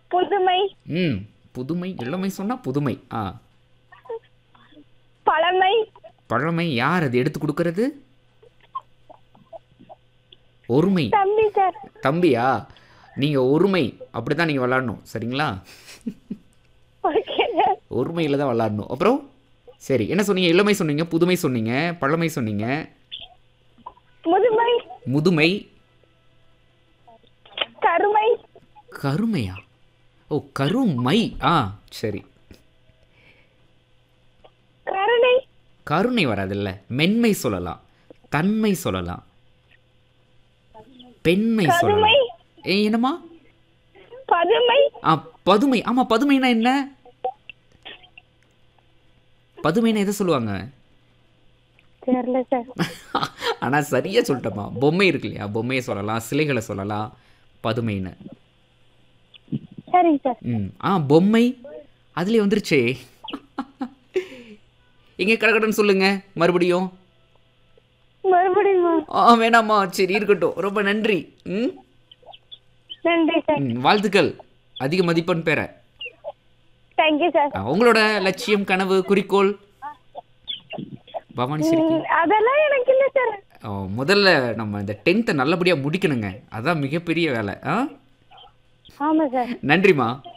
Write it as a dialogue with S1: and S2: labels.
S1: புதுமை
S2: ம் புதுமை இளமை சொன்னால் புதுமை ஆ
S1: பழமை
S2: பழமை யார் அது எடுத்து கொடுக்கறது ஒருமை
S1: தம்பி சார்
S2: தம்பியா நீங்கள் ஒருமை அப்படி தான் நீங்கள் விளாடணும் சரிங்களா
S1: ஓகே சார்
S2: ஒருமையில் தான் விளாடணும் அப்புறம் சரி என்ன சொன்னீங்க இளமை சொன்னீங்க புதுமை சொன்னீங்க பழமை சொன்னீங்க
S1: முதுமை
S2: முதுமை
S1: கருமை
S2: கருமையா ஓ கருமை ஆ சரி
S1: கருணை
S2: கருணை வராதுல்ல மென்மை சொல்லலாம் தன்மை சொல்லலாம் பெண்மை சொல்லலாம்
S1: கருமை
S2: ஏ என்னம்மா
S1: பதுமை
S2: ஆ பதுமை ஆமா பதுமைனா என்ன பதுமைனா எதை சொல்லுவாங்க
S1: தெரியல சார்
S2: ஆனால் சரியாக சொல்லிட்டோமா பொம்மை இருக்கு இல்லையா பொம்மையை சொல்லலாம் சிலைகளை சொல்லலாம் பதுமைன்னு
S1: சரிங்க சார்
S2: ம் ஆ பொம்மை அதுலேயே வந்துருச்சே எங்கே கடகடன்னு சொல்லுங்க மறுபடியும்
S1: மறுபடியும்
S2: ஆ வேணாம்மா சரி இருக்கட்டும் ரொம்ப நன்றி ம்
S1: நன்றி சார்
S2: ம், வாழ்த்துக்கள் அதிக மதிப்பெண் பெற
S1: தேங்க்யூ சார்
S2: ஆ, உங்களோட லட்சியம் கனவு குறிக்கோள் பவானி சரி
S1: ம், அதெல்லாம் எனக்கு இல்லை சார்
S2: ஆ, முதல்ல நம்ம இந்த டென்த்தை நல்லபடியாக முடிக்கணுங்க அதான் மிகப்பெரிய வேலை ஆ
S1: ஆமாம் சார்
S2: நன்றிம்மா